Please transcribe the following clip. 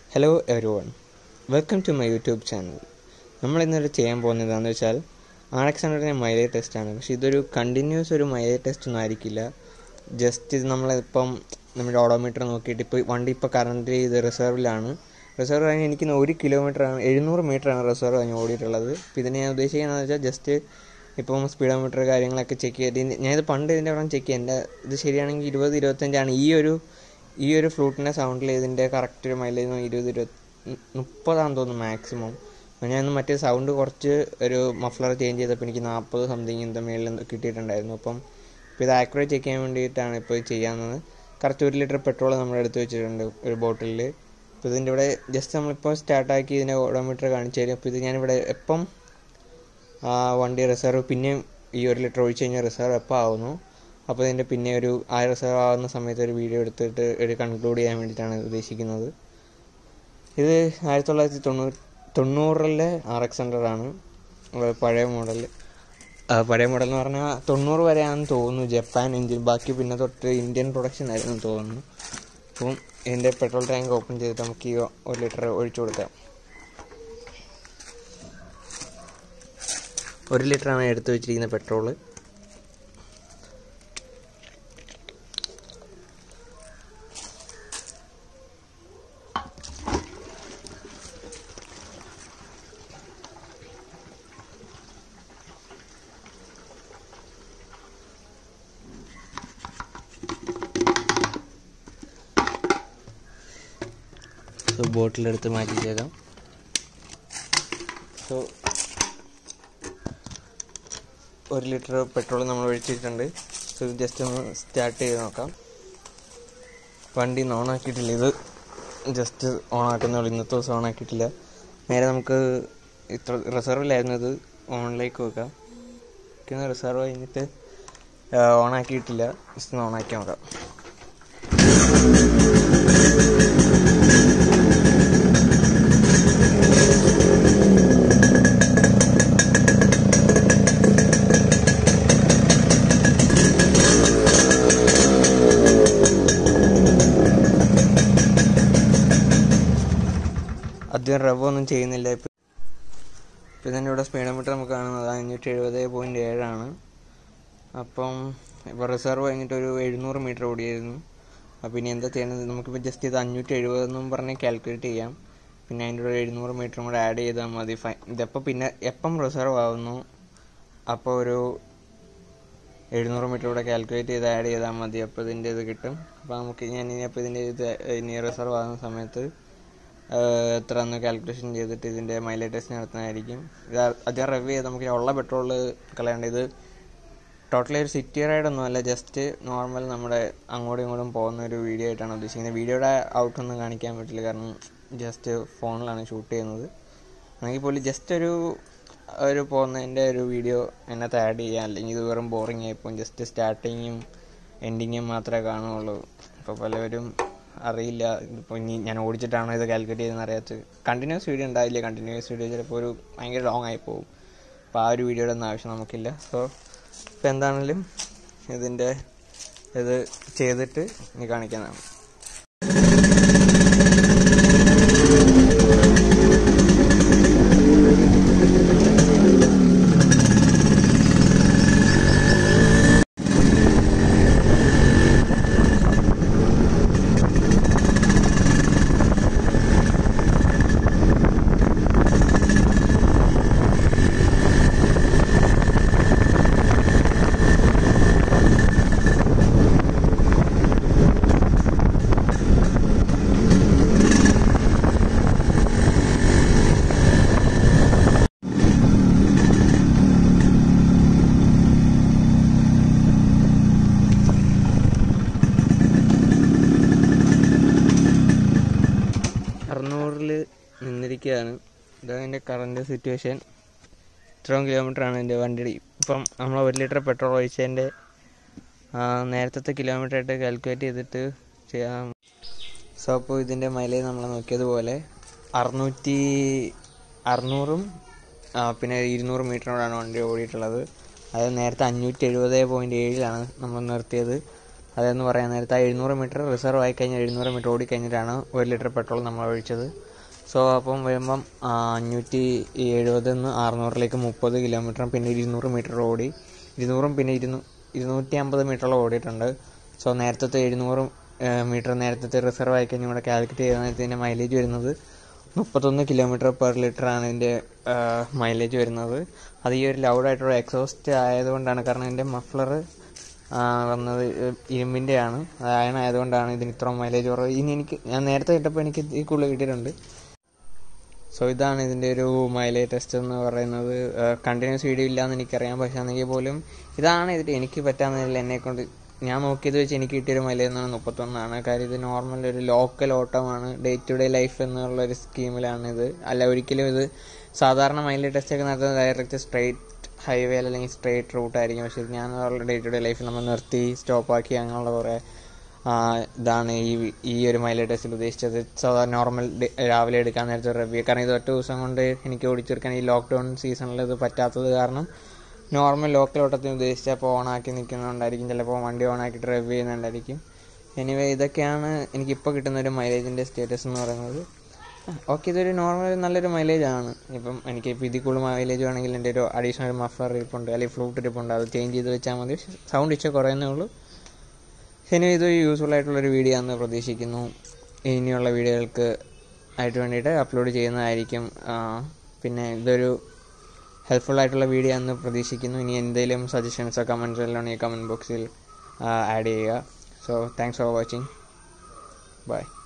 hello everyone welcome to my YouTube channel നമ്മൾ ഇന്നൊരു ചെയ്യാൻ പോകുന്നത് എന്താണെന്ന് വെച്ചാൽ ആർ എക്സ് ഹൺഡ്രഡിൻ്റെ മൈലേജ് ടെസ്റ്റാണ് പക്ഷേ ഇതൊരു കണ്ടിന്യൂസ് ഒരു മൈലേജ് ടെസ്റ്റ് ഒന്നും ആയിരിക്കില്ല ജസ്റ്റ് ഇത് നമ്മളിപ്പം നമ്മുടെ ഓഡോമീറ്റർ നോക്കിയിട്ട് ഇപ്പോൾ വണ്ടി ഇപ്പോൾ കറണ്ട് ഇത് റിസർവിലാണ് റിസർവ് കഴിഞ്ഞ് എനിക്ക് ഒരു കിലോമീറ്ററാണ് എഴുന്നൂറ് മീറ്ററാണ് റിസർവ് കഴിഞ്ഞ് ഓടിയിട്ടുള്ളത് അപ്പോൾ ഇതിന് ഞാൻ ഉദ്ദേശിക്കുന്നത് വെച്ചാൽ ജസ്റ്റ് ഇപ്പം സ്പീഡോമീറ്റർ കാര്യങ്ങളൊക്കെ ചെക്ക് ചെയ്ത് ഞാനിത് പണ്ട് ഇതിൻ്റെ അവിടെ ചെക്ക് ചെയ്യാം എൻ്റെ ഇത് ശരിയാണെങ്കിൽ ഇരുപത് ഇരുപത്തഞ്ചാണ് ഈ ഒരു ഈ ഒരു ഫ്ലൂട്ടിൻ്റെ സൗണ്ടിൽ ഇതിൻ്റെ കറക്റ്റ് ഒരു മൈലേജ് ഇരുപത് ഇരുപത്തി മുപ്പതാണെന്ന് തോന്നുന്നു മാക്സിമം അപ്പോൾ ഞാൻ മറ്റേ സൗണ്ട് കുറച്ച് ഒരു മഫ്ലർ ചേഞ്ച് ചെയ്തപ്പോൾ എനിക്ക് നാൽപ്പത് സംതിങ് എന്താ മേളിൽ കിട്ടിയിട്ടുണ്ടായിരുന്നു അപ്പം ഇപ്പോൾ ഇത് ആക്യുറേറ്റ് ചെക്ക് ചെയ്യാൻ വേണ്ടിയിട്ടാണ് ഇപ്പോൾ ഇത് ചെയ്യാവുന്നത് കറക്റ്റ് ഒരു ലിറ്റർ പെട്രോൾ നമ്മൾ എടുത്ത് വെച്ചിട്ടുണ്ട് ഒരു ബോട്ടിലിൽ അപ്പോൾ ഇതിൻ്റെ ഇവിടെ ജസ്റ്റ് നമ്മളിപ്പോൾ സ്റ്റാർട്ടാക്കി ഇതിൻ്റെ ഓഡോമീറ്റർ കാണിച്ചു തരും അപ്പോൾ ഇത് ഞാനിവിടെ എപ്പം ആ വണ്ടി റിസർവ് പിന്നെയും ഈ ഒരു ലിറ്റർ ഒഴിച്ച് കഴിഞ്ഞാൽ റിസർവ് എപ്പോൾ ആവുന്നു അപ്പോൾ ഇതിൻ്റെ പിന്നെ ഒരു ആ റിസർവ് ആവുന്ന സമയത്ത് ഒരു വീഡിയോ എടുത്തിട്ട് ഒരു കൺക്ലൂഡ് ചെയ്യാൻ വേണ്ടിയിട്ടാണ് ഉദ്ദേശിക്കുന്നത് ഇത് ആയിരത്തി തൊള്ളായിരത്തി തൊണ്ണൂറ് തൊണ്ണൂറിലെ ആർ എക്സ് ഹൺഡ്രഡ് ആണ് പഴയ മോഡൽ പഴയ മോഡൽ എന്ന് പറഞ്ഞാൽ തൊണ്ണൂറ് വരെയാണെന്ന് തോന്നുന്നു ജപ്പാൻ എഞ്ചിൻ ബാക്കി പിന്നെ തൊട്ട് ഇന്ത്യൻ പ്രൊഡക്ഷൻ ആയിരുന്നു തോന്നുന്നു അപ്പം ഇതിൻ്റെ പെട്രോൾ ടാങ്ക് ഓപ്പൺ ചെയ്തിട്ട് നമുക്ക് ഈ ഒരു ലിറ്റർ ഒഴിച്ചു കൊടുക്കാം ഒരു ലിറ്ററാണ് എടുത്തു വെച്ചിരിക്കുന്ന പെട്രോള് സോ ബോട്ടിലെടുത്ത് മാറ്റിച്ചേക്കാം സോ ഒരു ലിറ്റർ പെട്രോൾ നമ്മൾ ഒഴിച്ചിട്ടുണ്ട് സോ ഇത് ജസ്റ്റ് ഒന്ന് സ്റ്റാർട്ട് ചെയ്ത് നോക്കാം വണ്ടി ഇന്ന് ഓൺ ആക്കിയിട്ടില്ല ഇത് ജസ്റ്റ് ഓൺ ആക്കുന്നുള്ളൂ ഇന്നത്തെ ദിവസം ഓൺ ആക്കിയിട്ടില്ല നേരെ നമുക്ക് ഇത്ര റിസർവിലായിരുന്നു ഇത് ഓണിലേക്ക് വെക്കാം പിന്നെ റിസർവ് കഴിഞ്ഞിട്ട് ഓൺ ആക്കിയിട്ടില്ല ജസ്റ്റ് ഒന്ന് ഓൺ ആക്കി നോക്കാം അധികം റവ് ഒന്നും ചെയ്യുന്നില്ല ഇപ്പം ഇപ്പം ഇതിൻ്റെ ഇവിടെ സ്പീഡോമീറ്റർ നമുക്ക് കാണുന്നത് അഞ്ഞൂറ്റി എഴുപത് പോയിൻറ്റ് ഏഴാണ് അപ്പം ഇപ്പോൾ റിസർവ് കഴിഞ്ഞിട്ട് ഒരു എഴുന്നൂറ് മീറ്റർ ഓടിയായിരുന്നു അപ്പോൾ ഇനി എന്താ ചെയ്യണത് നമുക്കിപ്പോൾ ജസ്റ്റ് ഇത് അഞ്ഞൂറ്റി എഴുപതെന്നും പറഞ്ഞ് കാൽക്കുലേറ്റ് ചെയ്യാം പിന്നെ അതിൻ്റെ ഒരു എഴുന്നൂറ് മീറ്ററും കൂടെ ആഡ് ചെയ്താൽ മതി ഫൈ ഇതെപ്പോൾ പിന്നെ എപ്പം റിസർവ് ആവുന്നു അപ്പോൾ ഒരു എഴുന്നൂറ് മീറ്റർ കൂടെ കാൽക്കുലേറ്റ് ചെയ്ത് ആഡ് ചെയ്താൽ മതി അപ്പോൾ ഇതിൻ്റെ ഇത് കിട്ടും അപ്പോൾ നമുക്ക് ഞാൻ ഇനി അപ്പോൾ ഇതിൻ്റെ ഇത് ഇനി റിസർവ് ആകുന്ന സമയത്ത് എത്ര ഒന്ന് കാൽക്കുലേഷൻ ചെയ്തിട്ട് ഇതിൻ്റെ മൈലേജ് ടെസ്റ്റ് നടത്തുന്നതായിരിക്കും ഇത് അധികം റവ് ചെയ്ത് നമുക്ക് ഉള്ള പെട്രോൾ കളയേണ്ട ഇത് ടോട്ടലി ഒരു സിറ്റി റൈഡ് ഒന്നും അല്ല ജസ്റ്റ് നോർമൽ നമ്മുടെ അങ്ങോട്ടും ഇങ്ങോട്ടും പോകുന്ന ഒരു വീഡിയോ ആയിട്ടാണ് ഉദ്ദേശിക്കുന്നത് വീഡിയോയുടെ ഔട്ടൊന്നും കാണിക്കാൻ പറ്റില്ല കാരണം ജസ്റ്റ് ഫോണിലാണ് ഷൂട്ട് ചെയ്യുന്നത് ആണെങ്കിൽ പോലും ജസ്റ്റ് ഒരു ഒരു പോകുന്നതിൻ്റെ ഒരു വീഡിയോ അതിനകത്ത് ആഡ് ചെയ്യാം അല്ലെങ്കിൽ ഇത് വെറും ബോറിംഗ് ആയിപ്പോൾ ജസ്റ്റ് സ്റ്റാർട്ടിങ്ങും എൻഡിങ്ങും മാത്രമേ കാണുകയുള്ളൂ ഇപ്പോൾ പലവരും അറിയില്ല ഇപ്പോൾ ഇനി ഞാൻ ഓടിച്ചിട്ടാണോ ഇത് കാൽക്കുലേറ്റ് ചെയ്തെന്ന് അറിയാത്ത കണ്ടിന്യൂസ് വീഡിയോ ഉണ്ടാവില്ല കണ്ടിന്യൂസ് വീഡിയോ ചിലപ്പോൾ ഒരു ഭയങ്കര ലോങ് ആയി പോകും അപ്പോൾ ആ ഒരു വീഡിയോയുടെ ഒന്നും ആവശ്യം നമുക്കില്ല സോ ഇപ്പോൾ എന്താണെങ്കിലും ഇതിൻ്റെ ഇത് ചെയ്തിട്ട് ഇനി കാണിക്കാനാണ് അറുന്നൂറിൽ നിന്നിരിക്കുകയാണ് ഇതാണ് എൻ്റെ കറണ്ട് സിറ്റുവേഷൻ ഇത്രയും കിലോമീറ്ററാണ് എൻ്റെ വണ്ടി ഇപ്പം നമ്മൾ ഒരു ലിറ്റർ പെട്രോൾ ഒഴിച്ചതിൻ്റെ നേരത്തെ കിലോമീറ്റർ ആയിട്ട് കാൽക്കുലേറ്റ് ചെയ്തിട്ട് ചെയ്യാം സോ അപ്പോൾ ഇതിൻ്റെ മൈലേജ് നമ്മൾ നോക്കിയതുപോലെ അറുന്നൂറ്റി അറുന്നൂറും പിന്നെ ഇരുന്നൂറ് മീറ്ററിനോടാണ് വണ്ടി ഓടിയിട്ടുള്ളത് അത് നേരത്തെ അഞ്ഞൂറ്റി എഴുപത് പോയിൻറ്റ് ഏഴിലാണ് നമ്മൾ നിർത്തിയത് അതെന്ന് പറയാൻ നേരത്തെ ആ എഴുന്നൂറ് മീറ്റർ റിസർവ് ആയി കഴിഞ്ഞാൽ എഴുന്നൂറ് മീറ്റർ ഓടിക്കഴിഞ്ഞിട്ടാണ് ഒരു ലിറ്റർ പെട്രോൾ നമ്മൾ ഒഴിച്ചത് സോ അപ്പം വരുമ്പം ആ, അഞ്ഞൂറ്റി എഴുപതിൽ നിന്ന് അറുന്നൂറിലേക്ക് മുപ്പത് കിലോമീറ്ററും പിന്നെ ഇരുന്നൂറ് മീറ്റർ ഓടി ഇരുന്നൂറും പിന്നെ ഇരുന്നൂ ഇരുന്നൂറ്റി അമ്പത് മീറ്ററോളം ഓടിയിട്ടുണ്ട് സോ നേരത്തെ എഴുന്നൂറ് മീറ്റർ നേരത്തെ റിസർവ് ആയി കഴിഞ്ഞ് ഇവിടെ കാൽക്കുലേറ്റ് ചെയ്ത നേരത്തെ ഇതിൻ്റെ മൈലേജ് വരുന്നത് മുപ്പത്തൊന്ന് കിലോമീറ്റർ പെർ ലിറ്റർ ആണ് ഇതിൻ്റെ മൈലേജ് വരുന്നത് അത് ഈ ഒരു ലൗഡായിട്ടുള്ള എക്സോസ്റ്റ് ആയതുകൊണ്ടാണ് കാരണം ഇതിൻ്റെ മഫ്ലർ വന്നത് ഇരുമ്പിൻ്റെ ആണ് അത് അയൺ ആയതുകൊണ്ടാണ് ഇതിന് ഇത്ര മൈലേജ് കുറവ് ഇനി എനിക്ക് ഞാൻ നേരത്തെ ഇട്ടപ്പോൾ എനിക്ക് ഈ കൂടുതൽ കിട്ടിയിട്ടുണ്ട് സോ ഇതാണ് ഇതിൻ്റെ ഒരു മൈലേജ് ടെസ്റ്റ് എന്ന് പറയുന്നത് കണ്ടിന്യൂസ് വീഡിയോ ഇല്ലയെന്ന് എനിക്കറിയാം പക്ഷേ എന്നെങ്കിൽ പോലും ഇതാണ് ഇതിൽ എനിക്ക് പറ്റാവുന്നതിൽ എന്നെ കൊണ്ട് ഞാൻ നോക്കിയത് വെച്ച് എനിക്ക് കിട്ടിയൊരു മൈലേജ് എന്ന് പറഞ്ഞാൽ മുപ്പത്തൊന്നാണ് കാര്യം ഇത് നോർമൽ ഒരു ലോക്കൽ ഓട്ടമാണ് ഡേ ടു ഡേ ലൈഫ് എന്നുള്ള ഒരു സ്കീമിലാണ് ഇത് അല്ല ഒരിക്കലും ഇത് സാധാരണ മൈലേജ് ടെസ്റ്റ് ഒക്കെ നടത്തുന്നത് ഡയറക്റ്റ് സ്ട്രെയിറ്റ് ഹൈവേ അല്ലെങ്കിൽ സ്ട്രെയിറ്റ് റൂട്ട് ആയിരിക്കും പക്ഷേ ഇത് ഞാൻ ഡേ ടു ഡേ ലൈഫിൽ നമ്മൾ നിർത്തി സ്റ്റോപ്പാക്കി അങ്ങനെയുള്ള കുറേ ആ, ഇതാണ് ഈ ഈ ഒരു മൈലേജ് ടെസ്റ്റിൽ ഉദ്ദേശിച്ചത് സാധാരണ നോർമൽ രാവിലെ എടുക്കാൻ നേരത്തെ റിവ്യൂ കാരണം ഇത് ഒറ്റ ദിവസം കൊണ്ട് എനിക്ക് ഓടിച്ചെടുക്കാൻ ഈ ലോക്ക്ഡൗൺ സീസണിൽ ഇത് പറ്റാത്തത് കാരണം നോർമൽ ലോക്കൽ ഓട്ടത്തിന് ഉദ്ദേശിച്ചപ്പോൾ ഓണാക്കി നിൽക്കുന്നുണ്ടായിരിക്കും ചിലപ്പോൾ വണ്ടി ഓണാക്കിയിട്ട് റിവ്യൂ ചെയ്യുന്നുണ്ടായിരിക്കും എനിവേ ഇതൊക്കെയാണ് എനിക്കിപ്പോൾ കിട്ടുന്ന ഒരു മൈലേജിൻ്റെ സ്റ്റേറ്റസ് എന്ന് പറയുന്നത് ഓക്കെ ഇതൊരു നോർമൽ നല്ലൊരു മൈലേജ് ആണ് ഇപ്പം എനിക്ക് ഇപ്പോൾ ഇതിൽ കൂടുതൽ മൈലേജ് വേണമെങ്കിൽ എൻ്റെ ഒരു അഡീഷണൽ മഫ്ലർ ഇരിപ്പുണ്ട് അല്ലെങ്കിൽ ഫ്ലൂട്ട് ഇരിപ്പുണ്ട് അത് ചേഞ്ച് ചെയ്ത് വെച്ചാൽ മതി സൗണ്ട് ഇച്ചിരി കുറയുന്നേ ഉള്ളൂ ഇനി ഇതൊരു യൂസ്ഫുൾ ആയിട്ടുള്ളൊരു വീഡിയോ ആണെന്ന് പ്രതീക്ഷിക്കുന്നു ഇനിയുള്ള വീഡിയോകൾക്ക് ആയിട്ട് വേണ്ടിയിട്ട് അപ്ലോഡ് ചെയ്യുന്നതായിരിക്കും ആ, പിന്നെ ഇതൊരു ഹെൽപ്ഫുൾ ആയിട്ടുള്ള വീഡിയോ ആണെന്ന് പ്രതീക്ഷിക്കുന്നു ഇനി എന്തെങ്കിലും സജഷൻസോ കമൻസോ എല്ലാം ഉണ്ടെങ്കിൽ കമൻറ്റ് ബോക്സിൽ ആഡ് ചെയ്യുക so thanks for watching by